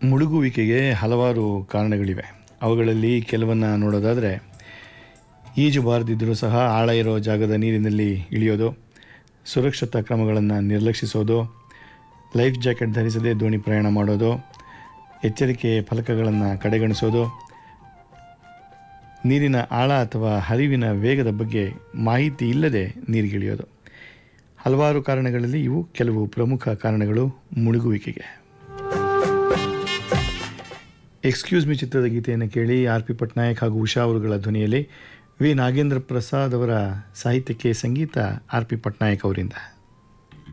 ಮುಳುಗುವಿಕೆಗೆ ಹಲವಾರು ಕಾರಣಗಳಿವೆ ಅವುಗಳಲ್ಲಿ ಕೆಲವನ್ನು ನೋಡೋದಾದರೆ ಈಜು ಬಾರದಿದ್ದರೂ ಸಹ ಆಳ ಇರೋ ಜಾಗದ ನೀರಿನಲ್ಲಿ ಇಳಿಯೋದು ಸುರಕ್ಷತಾ ಕ್ರಮಗಳನ್ನು ನಿರ್ಲಕ್ಷಿಸೋದು ಲೈಫ್ ಜಾಕೆಟ್ ಧರಿಸದೆ ದೋಣಿ ಪ್ರಯಾಣ ಮಾಡೋದು ಎಚ್ಚರಿಕೆ ಫಲಕಗಳನ್ನು ಕಡೆಗಣಿಸೋದು ನೀರಿನ ಆಳ ಅಥವಾ ಹರಿವಿನ ವೇಗದ ಬಗ್ಗೆ ಮಾಹಿತಿ ಇಲ್ಲದೆ ನೀರಿಗಿಳಿಯೋದು ಹಲವಾರು ಕಾರಣಗಳಲ್ಲಿ ಇವು ಕೆಲವು ಪ್ರಮುಖ ಕಾರಣಗಳು ಮುಳುಗುವಿಕೆಗೆ ಎಕ್ಸ್ಕ್ಯೂಸ್ ಮಿ ಚಿತ್ರದ ಗೀತೆಯನ್ನು ಕೇಳಿ ಆರ್ ಪಿ ಪಟ್ನಾಯಕ್ ಹಾಗೂ ಉಷಾ ಅವರುಗಳ ಧ್ವನಿಯಲ್ಲಿ ವಿ ನಾಗೇಂದ್ರ ಪ್ರಸಾದ್ ಅವರ ಸಾಹಿತ್ಯಕ್ಕೆ ಸಂಗೀತ ಆರ್ ಪಿ ಪಟ್ನಾಯಕ್ ಅವರಿಂದ